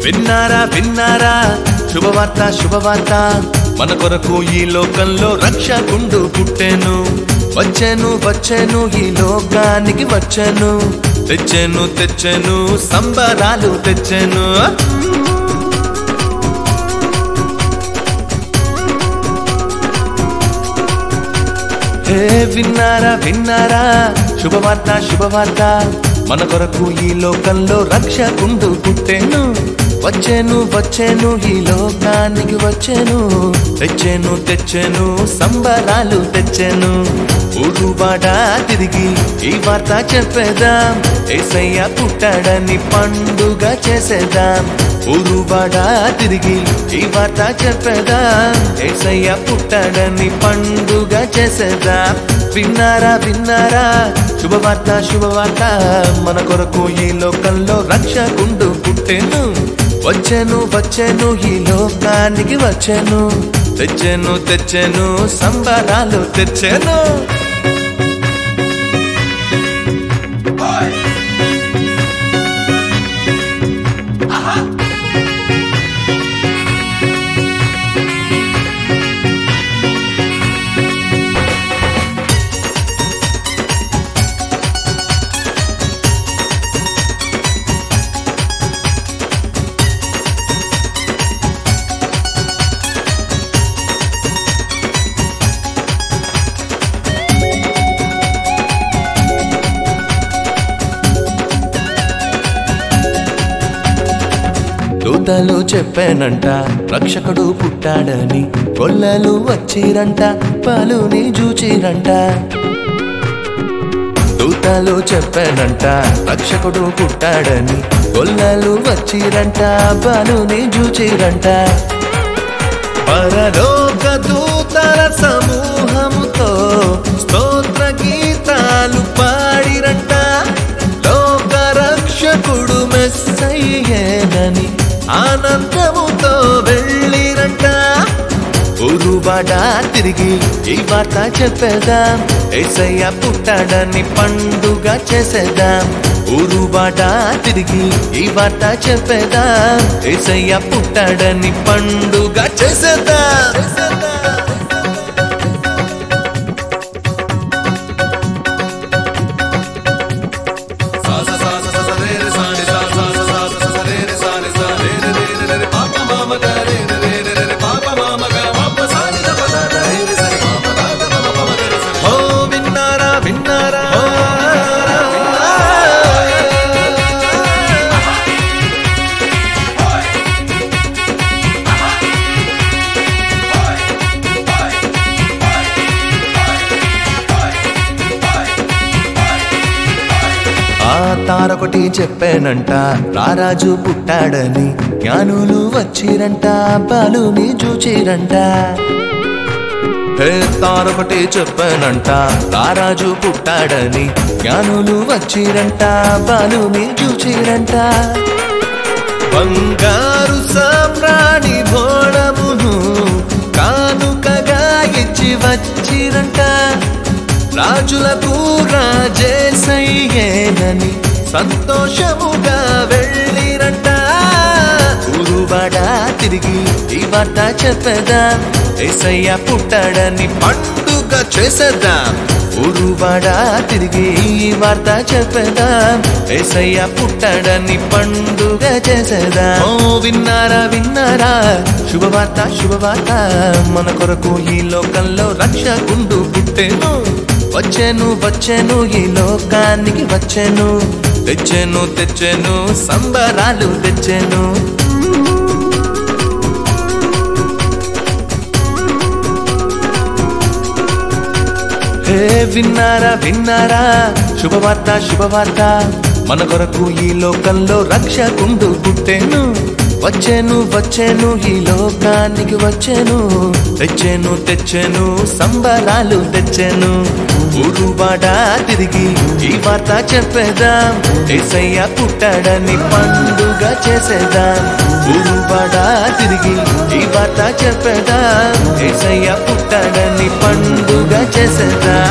విన్నారా విన్నారా శుభవార్త శుభవార్త మన కొరకు ఈ లోకంలో రక్షకుండు పుట్టెను వచ్చాను వచ్చాను ఈ లోకానికి వచ్చాను తెచ్చాను తెచ్చాను సంబరాలు తెచ్చాను హే విన్నారా విన్నారా శుభవార్త శుభవార్త మన కొరకు ఈ లోకంలో రక్షకుండు పుట్టెను వచ్చాను వచ్చాను ఈ లోకానికి వచ్చాను తెచ్చాను తెచ్చాను సంబరాలు తెచ్చాను ఊరువాడ తిరిగి ఈ వార్త చెప్పేదాం ఏసయ్య పుట్టాడని పండుగ చేసేదాం ఊరువాడ తిరిగి ఈ వార్త చెప్పేదాం ఏసయ్య పుట్టాడని పండుగ చేసేదాం విన్నారా విన్నారా శుభవార్త శుభవార్త మన కొరకు ఈ లోకంలో రక్షకుండు పుట్టెను వచ్చాను వచ్చాను ఈ లోకానికి వచ్చాను తెచ్చాను తెచ్చాను సంబరాలు తెచ్చాను దూతలు చెప్పానంట రక్షకుడు పుట్టాడని గొల్లలు వచ్చిరంట పాలుని జూచిరంట దూతలు చెప్పానంట రక్షకుడు పుట్టాడని గొల్లలు వచ్చిరంట బాలుని జూచిరంట పరలోక దూతల సమూహముతో స్తోత్ర గీతాలు పాడిరంట లోక రక్షకుడు మెస్సయ్యేనని ఆనందముతో వెళ్ళిరంట ఊరువాడ తిరిగి ఈ వార్త చెప్పేదాం ఏసయ్య పుట్టాడని పండుగ చేసేదాం ఊరువాడ తిరిగి ఈ వార్త చెప్పేదాం ఏసయ్య పుట్టాడని పండుగ చేసేదాం ఓ విన్నారా విన్నారా ఆ తారొకటి చెప్పానంట రారాజు పుట్టాడని జ్ఞానులు వచ్చిరంట బాలుని చూచిరంట హే తారొకటి చెప్పానంట రారాజు పుట్టాడని జ్ఞానులు వచ్చిరంట బాలుని చూచిరంట బంగారు సామ్రాణి భోళమును కానుకగా ఇచ్చి వచ్చిరంట రాజులకు రాజేసయ్యేనని సంతోషముగా వెళ్ళిరంట ఊరువాడ తిరిగి ఈ వార్త చెప్పేదాం ఏసయ్య పుట్టాడని పండుగ చేసేద్దాం ఊరువాడ తిరిగి ఈ వార్త చెప్పేదాం ఏసయ్య పుట్టాడని పండుగ చేసేదాం ఓ విన్నారా విన్నారా శుభవార్త శుభవార్త మన కొరకు ఈ లోకంలో రక్షకుండు పుట్టెను వచ్చాను వచ్చాను ఈ లోకానికి వచ్చాను తెచ్చాను తెచ్చాను సంబరాలు తెచ్చాను హే విన్నారా విన్నారా శుభవార్త శుభవార్త మన కొరకు ఈ లోకంలో రక్షకుండు పుట్టెను వచ్చాను వచ్చాను ఈ లోకానికి వచ్చాను తెచ్చాను తెచ్చాను సంబరాలు తెచ్చాను ఊరువాడ తిరిగి ఈ వార్త చెప్పేదాం ఏసయ్య పుట్టాడని పండుగ చేసేదాం ఊరువాడ తిరిగి ఈ వార్త చెప్పేదాం ఏసయ్య పుట్టాడని పండుగ చేసేదాం